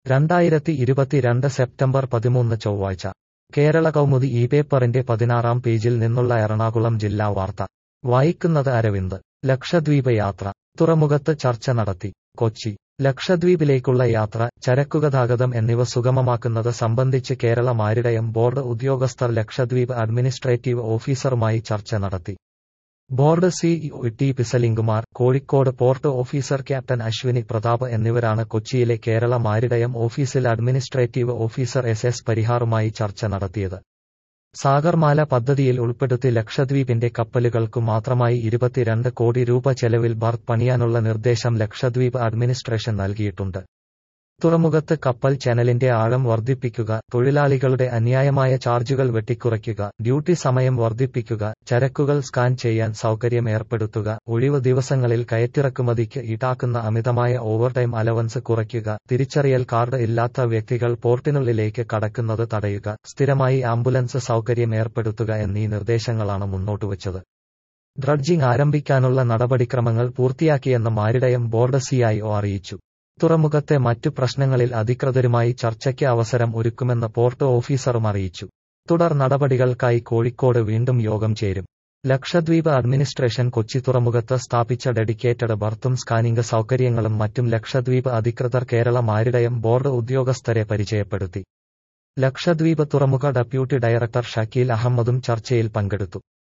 രണ്ടായിരത്തി ഇരുപത്തിരണ്ട് സെപ്റ്റംബർ പതിമൂന്ന് ചൊവ്വാഴ്ച കേരള കൗമുദി ഈ പേപ്പറിന്റെ പതിനാറാം പേജിൽ നിന്നുള്ള എറണാകുളം ജില്ലാ വാർത്ത വായിക്കുന്നത് അരവിന്ദ് ലക്ഷദ്വീപ് യാത്ര തുറമുഖത്ത് ചർച്ച നടത്തി കൊച്ചി ലക്ഷദ്വീപിലേക്കുള്ള യാത്ര ചരക്കുഗതാഗതം എന്നിവ സുഗമമാക്കുന്നത് സംബന്ധിച്ച് കേരള മാരിടയം ബോർഡ് ഉദ്യോഗസ്ഥർ ലക്ഷദ്വീപ് അഡ്മിനിസ്ട്രേറ്റീവ് ഓഫീസറുമായി ചർച്ച നടത്തി ബോർഡ് സിഇഒ ടി പിസലിംഗുമാർ Kozhikode port officer captain Ashwini Pratap എന്നിവരാണ് കൊച്ചിയിലെ കേരള മാരിടയം ഓഫീസിൽ അഡ്മിനിസ്ട്രേറ്റീവ് ഓഫീസർ എസ് എസ് പരിഹാറുമായി ചർച്ച നടത്തിയത് സാഗർമാല പദ്ധതിയിൽ ഉൾപ്പെടുത്തി ലക്ഷദ്വീപിന്റെ കപ്പലുകൾക്കു മാത്രമായി ഇരുപത്തിരണ്ട് കോടി രൂപ ചെലവിൽ ബർത്ത് പണിയാനുള്ള നിർദ്ദേശം ലക്ഷദ്വീപ് അഡ്മിനിസ്ട്രേഷൻ നൽകിയിട്ടുണ്ട് തുറമുഖത്ത് കപ്പൽ ചാനലിന്റെ ആഴം വർദ്ധിപ്പിക്കുക തൊഴിലാളികളുടെ അന്യായമായ ചാർജുകൾ വെട്ടിക്കുറയ്ക്കുക ഡ്യൂട്ടി സമയം വർദ്ധിപ്പിക്കുക ചരക്കുകൾ സ്കാൻ ചെയ്യാൻ സൗകര്യം ഏർപ്പെടുത്തുക ഒഴിവ് ദിവസങ്ങളിൽ കയറ്റിറക്കുമതിക്ക് ഈടാക്കുന്ന അമിതമായ ഓവർടൈം അലവൻസ് കുറയ്ക്കുക തിരിച്ചറിയൽ കാർഡ് ഇല്ലാത്ത വ്യക്തികൾ പോർട്ടിനുള്ളിലേക്ക് കടക്കുന്നത് തടയുക സ്ഥിരമായി ആംബുലൻസ് സൗകര്യം ഏർപ്പെടുത്തുക എന്നീ നിർദ്ദേശങ്ങളാണ് മുന്നോട്ടുവച്ചത് ഡ്രഡ്ജിംഗ് ആരംഭിക്കാനുള്ള നടപടിക്രമങ്ങൾ പൂർത്തിയാക്കിയെന്ന് മാരിടയം ബോർഡ് സിഐഒ അറിയിച്ചു തുറമുഖത്തെ മറ്റു പ്രശ്നങ്ങളിൽ അധികൃതരുമായി ചർച്ചയ്ക്ക് അവസരം ഒരുക്കുമെന്ന് പോർട്ട് ഓഫീസറും അറിയിച്ചു തുടർ നടപടികൾക്കായി കോഴിക്കോട് വീണ്ടും യോഗം ചേരും ലക്ഷദ്വീപ് അഡ്മിനിസ്ട്രേഷൻ കൊച്ചി തുറമുഖത്ത് സ്ഥാപിച്ച ഡെഡിക്കേറ്റഡ് ബർത്തും സ്കാനിംഗ് സൗകര്യങ്ങളും മറ്റും ലക്ഷദ്വീപ് അധികൃതർ കേരള മാരിടയം ബോർഡ് ഉദ്യോഗസ്ഥരെ പരിചയപ്പെടുത്തി ലക്ഷദ്വീപ് തുറമുഖ ഡെപ്യൂട്ടി ഡയറക്ടർ ഷക്കീൽ അഹമ്മദും ചർച്ചയിൽ പങ്കെടുത്തു